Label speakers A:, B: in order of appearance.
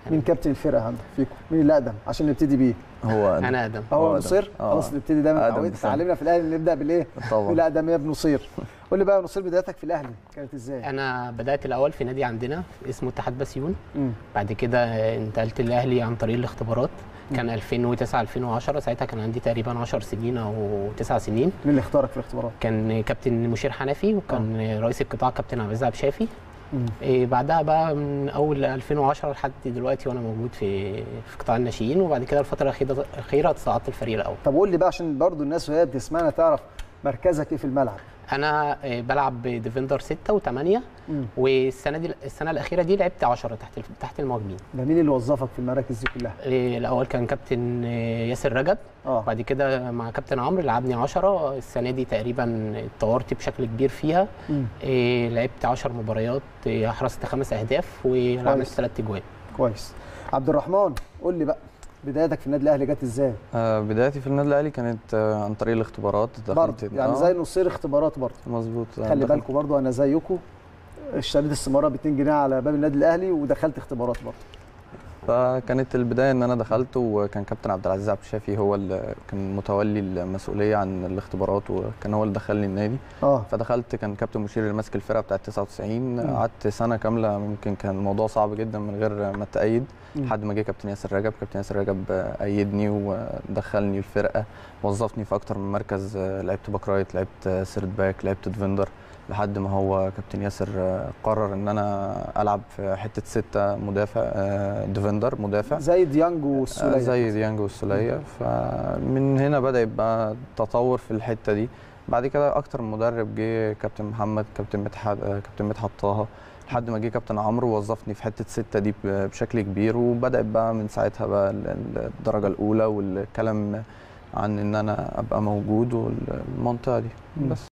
A: مين كابتن الفرقه عندك فيكم مين اللي اقدم عشان نبتدي بيه
B: هو
C: انا ادم
A: هو
B: هو
A: نصير
B: أقدم. آه.
A: خلاص نبتدي دايما
B: أقدم
A: اتعودت
B: بسنة.
A: اتعلمنا في الاهلي نبدا بالايه
B: طبعا
A: بالاقدم يا ابن نصير قول لي بقى يا نصير بدايتك في الاهلي كانت ازاي
C: انا بدات الاول في نادي عندنا اسمه اتحاد بسيون
A: مم.
C: بعد كده انتقلت الاهلي عن طريق الاختبارات كان 2009 2010 ساعتها كان عندي تقريبا 10 سنين او 9 سنين
A: مين اللي اختارك في الاختبارات
C: كان كابتن مشير حنفي وكان رئيس القطاع كابتن عبد العزيز عبد الشافي
A: مم.
C: إيه بعدها بقى من اول 2010 لحد دلوقتي وانا موجود في في قطاع الناشئين وبعد كده الفتره الاخيره الاخيره تصعدت الفريق الاول
A: طب قول لي بقى عشان برضو الناس وهي بتسمعنا تعرف مركزك ايه في الملعب
C: انا إيه، بلعب ديفندر 6 و8
A: مم.
C: والسنه دي السنه الاخيره دي لعبت 10 تحت تحت المهاجمين
A: ده مين اللي وظفك في المراكز دي كلها
C: إيه، الاول كان كابتن إيه، ياسر رجب
A: اه
C: بعد كده مع كابتن عمرو لعبني 10 السنه دي تقريبا اتطورت بشكل كبير فيها
A: مم.
C: إيه، لعبت 10 مباريات إيه، حرزت خمس اهداف وعملت
A: كويس.
C: ثلاث اجوان
A: كويس عبد الرحمن قول لي بقى بدايتك في النادي الاهلي جت ازاي
B: آه، بدايتي في النادي الاهلي كانت آه، عن طريق الاختبارات
A: برضه
B: دخلت
A: يعني
B: آه،
A: زي نصير اختبارات برضه
B: مظبوط آه،
A: خلي
B: دخلت-
A: بالكم برضه انا زيكم اشتريت السماره ب 2 جنيه على باب النادي الاهلي ودخلت اختبارات برضه
B: فكانت البدايه ان انا دخلت وكان كابتن عبد العزيز عبد الشافي هو اللي كان متولي المسؤوليه عن الاختبارات وكان هو اللي دخلني النادي
A: اه
B: فدخلت كان كابتن مشير اللي ماسك الفرقه بتاعت 99
A: مم.
B: قعدت سنه كامله ممكن كان الموضوع صعب جدا من غير ما اتأيد
A: مم.
B: لحد ما جه كابتن ياسر رجب كابتن ياسر رجب آه، أيدني ودخلني الفرقه وظفني في اكتر من مركز آه، لعبت باك رايت لعبت آه، سيرد باك لعبت ديفندر لحد ما هو كابتن ياسر آه، قرر ان انا العب في حته سته مدافع آه، ديفندر مدافع
A: زي ديانج والسوليه
B: آه، زي ديانج والسوليه فمن هنا بدا يبقى تطور في الحته دي بعد كده اكتر من مدرب جه كابتن محمد كابتن مدحت آه، كابتن مدحت طه لحد ما جه كابتن عمرو وظفني في حته سته دي ب- بشكل كبير وبدات بقى من ساعتها بقى ال- ال- الدرجه الاولى والكلام عن ان انا ابقى موجود والمنطقه دي
A: مم.
B: بس